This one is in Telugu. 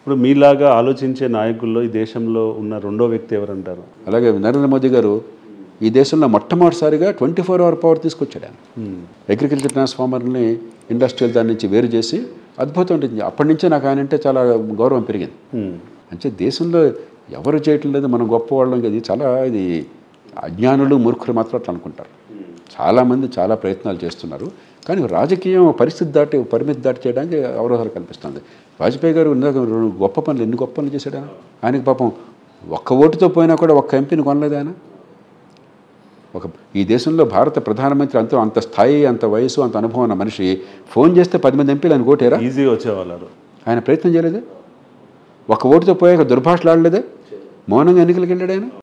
ఇప్పుడు మీలాగా ఆలోచించే నాయకుల్లో ఈ దేశంలో ఉన్న రెండో వ్యక్తి ఎవరంటారు అలాగే నరేంద్ర మోదీ గారు ఈ దేశంలో మొట్టమొదటిసారిగా ట్వంటీ ఫోర్ అవర్ పవర్ తీసుకొచ్చాడు ఆయన అగ్రికల్చర్ ట్రాన్స్ఫార్మర్ని ఇండస్ట్రియల్ దాని నుంచి వేరు చేసి అద్భుతం ఉంటుంది అప్పటి నుంచే నాకు ఆయన అంటే చాలా గౌరవం పెరిగింది Hmm. అంటే దేశంలో ఎవరు చేయటం లేదు మనం గొప్పవాళ్ళం ఇది చాలా ఇది అజ్ఞానులు మూర్ఖులు మాత్రం అట్లా అనుకుంటారు చాలామంది చాలా ప్రయత్నాలు చేస్తున్నారు కానీ రాజకీయం పరిస్థితి దాటి పరిమితి దాటి చేయడానికి అవరోధాలు కనిపిస్తుంది వాజ్పేయి గారు ఇందాక రెండు గొప్ప పనులు ఎన్ని గొప్ప పనులు చేశాడు ఆయన ఆయనకి పాపం ఒక్క ఓటుతో పోయినా కూడా ఒక్క ఎంపీని కొనలేదు ఆయన ఒక ఈ దేశంలో భారత ప్రధానమంత్రి అంత అంత స్థాయి అంత వయసు అంత అనుభవం ఉన్న మనిషి ఫోన్ చేస్తే పది మంది ఎంపీలు ఆయన ఓటేరా ఈజీగా వచ్చేవాళ్ళు ఆయన ప్రయత్నం చేయలేదే ఒక ఓటుతో పోయాక దుర్భాషలు ఆడలేదే మౌనంగా ఎన్నికలకు వెళ్ళాడు ఆయన